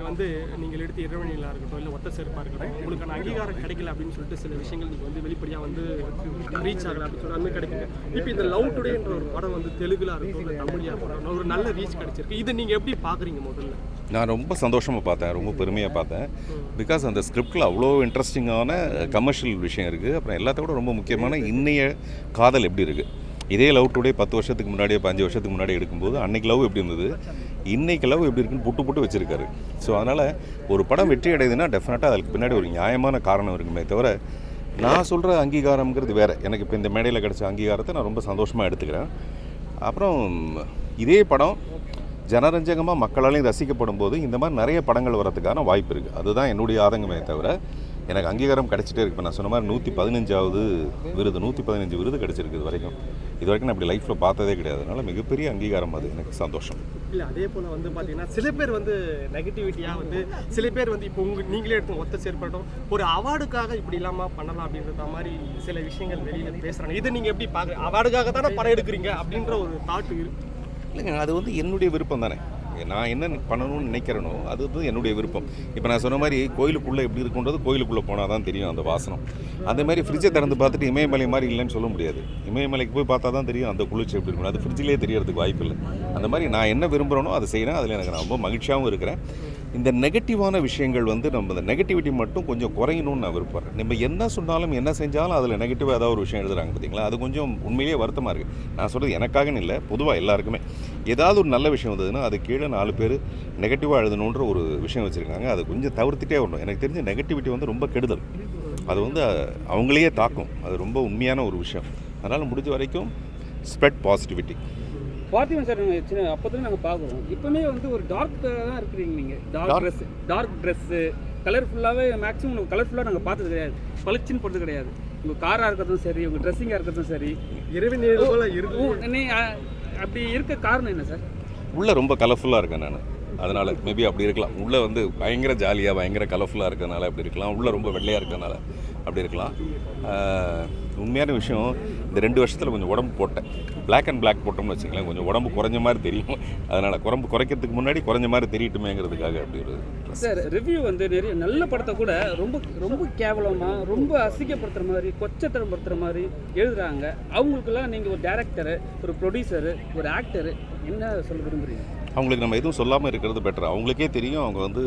வந்து நீங்கள் எடுத்த இரவணிகளாக இருக்கட்டும் இல்லை ஒத்த செருப்பாக இருக்கட்டும் உங்களுக்கான அங்கீகாரம் கிடைக்கல அப்படின்னு சொல்லிட்டு சில விஷயங்கள் நீங்கள் வந்து வெளிப்படையாக வந்து ரீச் ஆகல அப்படின்னு சொல்லி அந்த கிடைக்குங்க இப்போ இந்த லவ் டுடேன்ற ஒரு படம் வந்து தெலுங்குல இருக்கட்டும் இல்லை தமிழியாக இருக்கட்டும் ஒரு நல்ல ரீச் கிடைச்சிருக்கு இதை நீங்கள் எப்படி பார்க்குறீங்க முதல்ல நான் ரொம்ப சந்தோஷமாக பார்த்தேன் ரொம்ப பெருமையாக பார்த்தேன் பிகாஸ் அந்த ஸ்கிரிப்டில் அவ்வளோ இன்ட்ரெஸ்டிங்கான கமர்ஷியல் விஷயம் இருக்குது அப்புறம் எல்லாத்த விட ரொம்ப முக்கியமான இன்னைய காதல் எப்படி இருக்குது இதே லவ் டுடே பத்து வருஷத்துக்கு முன்னாடியே அஞ்சு வருஷத்துக்கு முன்னாடி எடுக்கும்போது அன்னைக்கு லவ் எப்படி இருந்தது இன்னைக்கு லவ் எப்படி இருக்குன்னு புட்டு புட்டு வச்சிருக்காரு ஸோ அதனால் ஒரு படம் வெற்றி அடையுதுன்னா டெஃபினட்டாக அதுக்கு பின்னாடி ஒரு நியாயமான காரணம் இருக்குமே தவிர நான் சொல்கிற அங்கீகாரம்ங்கிறது வேறு எனக்கு இப்போ இந்த மேடையில் கிடைச்ச அங்கீகாரத்தை நான் ரொம்ப சந்தோஷமாக எடுத்துக்கிறேன் அப்புறம் இதே படம் ஜனரஞ்சகமாக மக்களாலையும் ரசிக்கப்படும் போது இந்த மாதிரி நிறைய படங்கள் வரதுக்கான வாய்ப்பு இருக்குது அதுதான் என்னுடைய ஆதங்கமே தவிர எனக்கு அங்கீகாரம் கிடைச்சிட்டே இருக்கு இப்போ நான் சொன்ன மாதிரி நூற்றி பதினஞ்சாவது விருது நூற்றி பதினஞ்சு விருது கிடைச்சிருக்கு இது வரைக்கும் இது வரைக்கும் நான் இப்படி லைஃப்பில் பார்த்ததே கிடையாது அதனால் மிகப்பெரிய அங்கீகாரம் அது எனக்கு சந்தோஷம் இல்லை அதே போல் வந்து பார்த்தீங்கன்னா சில பேர் வந்து நெகட்டிவிட்டியாக வந்து சில பேர் வந்து இப்போ உங்க நீங்களே எடுத்து ஒத்த செயற்பட்டோம் ஒரு அவார்டுக்காக இப்படி இல்லாமல் பண்ணலாம் அப்படின்ற மாதிரி சில விஷயங்கள் வெளியில் பேசுகிறாங்க இதை நீங்கள் எப்படி பார்க்குறீங்க அவார்டுக்காக தானே படம் எடுக்கிறீங்க அப்படின்ற ஒரு தாட் இருக்கு இல்லைங்க அது வந்து என்னுடைய விருப்பம் தானே நான் என்ன பண்ணணும்னு நினைக்கிறேனோ அது வந்து என்னுடைய விருப்பம் இப்போ நான் சொன்ன மாதிரி கோயிலுக்குள்ளே எப்படி இருக்குன்றது கோயிலுக்குள்ளே போனால் தான் தெரியும் அந்த வாசனம் அந்த மாதிரி ஃப்ரிட்ஜை திறந்து பார்த்துட்டு இமயமலை மாதிரி இல்லைன்னு சொல்ல முடியாது இமயமலைக்கு போய் பார்த்தா தான் தெரியும் அந்த குளிர்ச்சி எப்படி இருக்கும் அது ஃப்ரிட்ஜிலே தெரியறதுக்கு வாய்ப்பு இல்லை அந்த மாதிரி நான் என்ன விரும்புகிறேனோ அதை செய்கிறேன் அதில் எனக்கு நான் ரொம்ப மகிழ்ச்சியாகவும் இருக்கிறேன் இந்த நெகட்டிவான விஷயங்கள் வந்து நம்ம இந்த நெகட்டிவிட்டி மட்டும் கொஞ்சம் குறையணும்னு நான் விருப்பப்படுறேன் நம்ம என்ன சொன்னாலும் என்ன செஞ்சாலும் அதில் நெகட்டிவாக ஏதாவது ஒரு விஷயம் எழுதுறாங்க பார்த்தீங்களா அது கொஞ்சம் உண்மையிலேயே வருத்தமாக இருக்குது நான் சொல்கிறது எனக்காகன்னு இல்லை பொதுவாக எல்லாருக்குமே ஏதாவது ஒரு நல்ல விஷயம் வந்ததுன்னா அது கீழே நாலு பேர் நெகட்டிவாக எழுதணுன்ற ஒரு விஷயம் வச்சுருக்காங்க அதை கொஞ்சம் தவிர்த்துட்டே வரணும் எனக்கு தெரிஞ்ச நெகட்டிவிட்டி வந்து ரொம்ப கெடுதல் அது வந்து அவங்களையே தாக்கும் அது ரொம்ப உண்மையான ஒரு விஷயம் அதனால் முடிஞ்ச வரைக்கும் ஸ்ப்ரெட் பாசிட்டிவிட்டி பார்த்திபன் சார் நாங்கள் சின்ன அப்போதுல நாங்கள் பார்க்குறோம் இப்போமே வந்து ஒரு டார்க் தான் இருக்கிறீங்க நீங்கள் dark Dark? Dress dark dress கலர்ஃபுல்லாகவே மேக்ஸிமம் உங்களுக்கு கலர்ஃபுல்லாக நாங்கள் பார்த்தது கிடையாது பளிச்சுன்னு போட்டது கிடையாது உங்கள் காராக இருக்கிறதும் சரி உங்கள் ட்ரெஸ்ஸிங்காக இருக்கிறதும் சரி இரவு நேரம் போல இருக்கு உ- நீ அ, அப்படி இருக்க காரணம் என்ன சார் உள்ளே ரொம்ப கலர்ஃபுல்லாக இருக்கேன் நான் அதனால் மேபி அப்படி இருக்கலாம் உள்ளே வந்து பயங்கர ஜாலியாக பயங்கர கலர்ஃபுல்லாக இருக்கறனால அப்படி இருக்கலாம் உள்ளே ரொம்ப வெள்ளையாக இருக்கறனால அப்படி இருக்கலாம் ஆஹ், உண்மையான விஷயம் இந்த ரெண்டு வருஷத்தில் கொஞ்சம் உடம்பு போட்டேன் Black அண்ட் Black போட்டோம்னு வச்சுக்கலாம் கொஞ்சம் உடம்பு குறைஞ்ச மாதிரி தெரியும் அதனால் குடம்பு குறைக்கிறதுக்கு முன்னாடி குறைஞ்ச மாதிரி தெரியட்டுமேங்கிறதுக்காக அப்படி ஒரு dress. சார் ரிவ்யூ வந்து நிறைய நல்ல படத்தை கூட ரொம்ப ரொம்ப கேவலமாக ரொம்ப அசிங்கப்படுத்துகிற மாதிரி கொச்சத்தனப்படுத்துகிற மாதிரி எழுதுறாங்க அவங்களுக்கெல்லாம் நீங்கள் ஒரு டேரக்டரு ஒரு ப்ரொடியூசரு ஒரு ஆக்டரு என்ன சொல்ல விரும்புறீங்க அவங்களுக்கு நம்ம எதுவும் சொல்லாமல் இருக்கிறது பெட்டர் அவங்களுக்கே தெரியும் அவங்க வந்து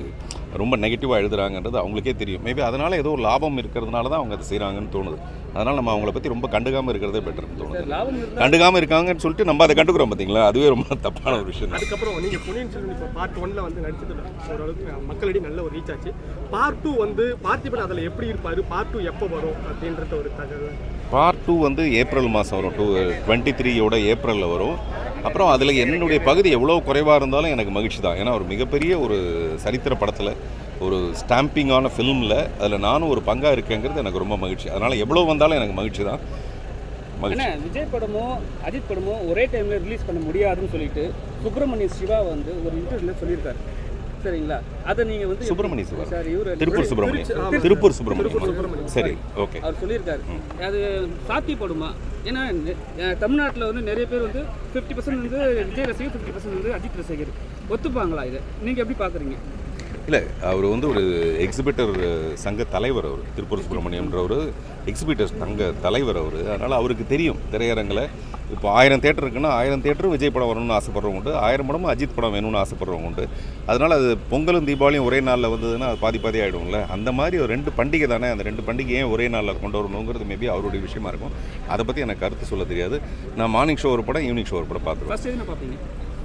ரொம்ப நெகட்டிவாக எழுதுறாங்கன்றது அவங்களுக்கே தெரியும் மேபி அதனால் ஏதோ ஒரு லாபம் இருக்கிறதுனால தான் அவங்க அதை செய்கிறாங்கன்னு தோணுது அதனால் நம்ம அவங்கள பற்றி ரொம்ப கண்டுக்காமல் இருக்கிறதே பெட்டர்னு தோணுது சார் லாபம் இருந்தால் கண்டுக்காமல் இருக்காங்கன்னு சொல்லிட்டு நம்ம அதை கண்டுக்கிறோம் பார்த்தீங்களா அதுவே ரொம்ப தப்பான ஒரு விஷயம் தான் அதுக்கப்புறம் நீங்கள் பொன்னியின் செல்வன் இப்போ பார்ட் ஒன்ல வந்து நடிச்சது ஓரளவுக்கு மக்களிடையே நல்ல ஒரு ரீச் ஆச்சு பார்ட் டூ வந்து பார்த்திபன் அதில் எப்படி இருப்பார் பார்ட் டூ எப்போ வரும் அப்படின்றத ஒரு தகவல் பார்ட் டூ வந்து ஏப்ரல் மாதம் வரும் டூ டுவெண்ட்டி த்ரீயோட ஏப்ரலில் வரும் அப்புறம் அதில் என்னுடைய பகுதி எவ்வளோ குறைவாக இருந்தாலும் எனக்கு மகிழ்ச்சி தான் ஏன்னா ஒரு மிகப்பெரிய ஒரு சரித்திர படத்தில் ஒரு ஸ்டாம்பிங்கான ஃபிலிமில் அதில் நானும் ஒரு பங்காக இருக்கேங்கிறது எனக்கு ரொம்ப மகிழ்ச்சி அதனால் எவ்வளோ வந்தாலும் எனக்கு மகிழ்ச்சி தான் மகிழ்ச்சி ஆனால் விஜய் படமோ அஜித் படமோ ஒரே டைமில் ரிலீஸ் பண்ண முடியாதுன்னு சொல்லிட்டு சுப்பிரமணிய சிவா வந்து ஒரு இன்டர்வியூல சொல்லியிருக்காரு சரிங்களா அதை நீங்கள் வந்து சுப்பிரமணிய சிவா. சார் இவர் திருப்பூர் சுப்பிரமணியம் ஆமா. திருப்பூர் சுப்பிரமணியம் சுப்பிரமணியம். சரி ஓகே அவர் சொல்லியிருக்காரு அது சாத்தியப்படுமா ஏன்னா தமிழ்நாட்டில் வந்து நிறைய பேர் வந்து ஃபிஃப்டி பர்சன்ட் வந்து விஜய் ரசிகர் ஃபிஃப்டி பர்சன்ட் வந்து அஜித் ரசிகர் ஒத்துப்பாங்களா இதை நீங்கள் எப்படி பார்க்குறீங்க இல்லை அவர் வந்து ஒரு எக்ஸிபிட்டர் சங்க தலைவர் அவர் திருப்பூர் சுப்பிரமணியம்ன்ற ஒரு எக்ஸிபிட்டர் சங்க தலைவர் அவர் அதனால் அவருக்கு தெரியும் திரையரங்கில் இப்போ ஆயிரம் தேட்டர் இருக்குன்னா ஆயிரம் தேட்டரும் விஜய் படம் வரணும்னு ஆசைப்படுறவங்க உண்டு ஆயிரம் படமும் அஜித் படம் வேணும்னு ஆசைப்படுறவங்க உண்டு அதனால் அது பொங்கலும் தீபாவளியும் ஒரே நாளில் வந்ததுன்னா அது பாதி பாதி ஆகிடும்ல அந்த மாதிரி ஒரு ரெண்டு பண்டிகை தானே அந்த ரெண்டு பண்டிகையும் ஒரே நாளில் கொண்டு வரணுங்கிறது மேபி அவருடைய விஷயமா இருக்கும் அதை பற்றி எனக்கு கருத்து சொல்ல தெரியாது நான் மார்னிங் ஷோ ஒரு படம் ஈவினிங் ஷோ ஒரு படம் பார்த்துருவேன் ஃபர்ஸ்ட் என்ன பார்ப்பீங்க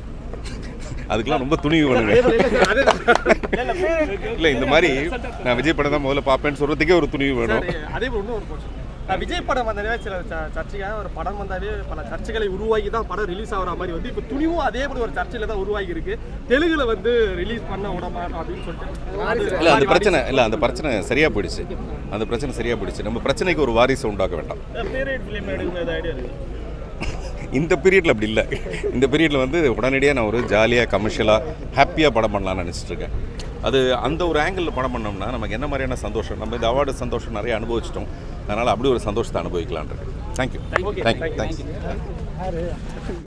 அதுக்கெல்லாம் ரொம்ப துணிவு பண்ணுவேன் இல்லை இந்த மாதிரி நான் விஜய் படம் தான் முதல்ல பார்ப்பேன்னு சொல்கிறதுக்கே ஒரு துணிவு வேணும் அதே போல் இன்னும் ஒரு question. அஹ் விஜய் படம் வந்தாலே சில ச- சர்ச்சைக்காக ஒரு படம் வந்தாலே பல சர்ச்சைகளை உருவாக்கி தான் படம் ரிலீஸ் ஆகிற மாதிரி வந்து இப்போ துணிவும் அதே போல ஒரு சர்ச்சையில தான் உருவாகி இருக்கு தெலுங்குல வந்து ரிலீஸ் பண்ண விட மாட்டோம் அப்படின்னு சொல்லிட்டு இல்லை அந்த பிரச்சனை இல்லை அந்த பிரச்சனை சரியாக போயிடுச்சு அந்த பிரச்சனை சரியாக போயிடுச்சு நம்ம பிரச்சனைக்கு ஒரு வாரிசு உண்டாக்க வேண்டாம் பீரியட் ஃபிலிம் எடுக்கிறது ஐடியா இருக்கு இந்த பீரியடில் அப்படி இல்லை இந்த பீரியடில் வந்து உடனடியாக நான் ஒரு ஜாலியாக கமர்ஷியலாக ஹாப்பியாக படம் பண்ணலாம்னு நினச்சிட்டு இருக்கேன் அது அந்த ஒரு ஆங்கிளில் படம் பண்ணோம்னா நமக்கு என்ன மாதிரியான சந்தோஷம் நம்ம இந்த அவார்டு சந்தோஷம் நிறைய அனுபவிச்சிட்டோம் அதனால் அப்படி ஒரு சந்தோஷத்தை அனுபவிக்கலான் இருக்கு தேங்க்யூ தேங்க்யூ தேங்க்யூ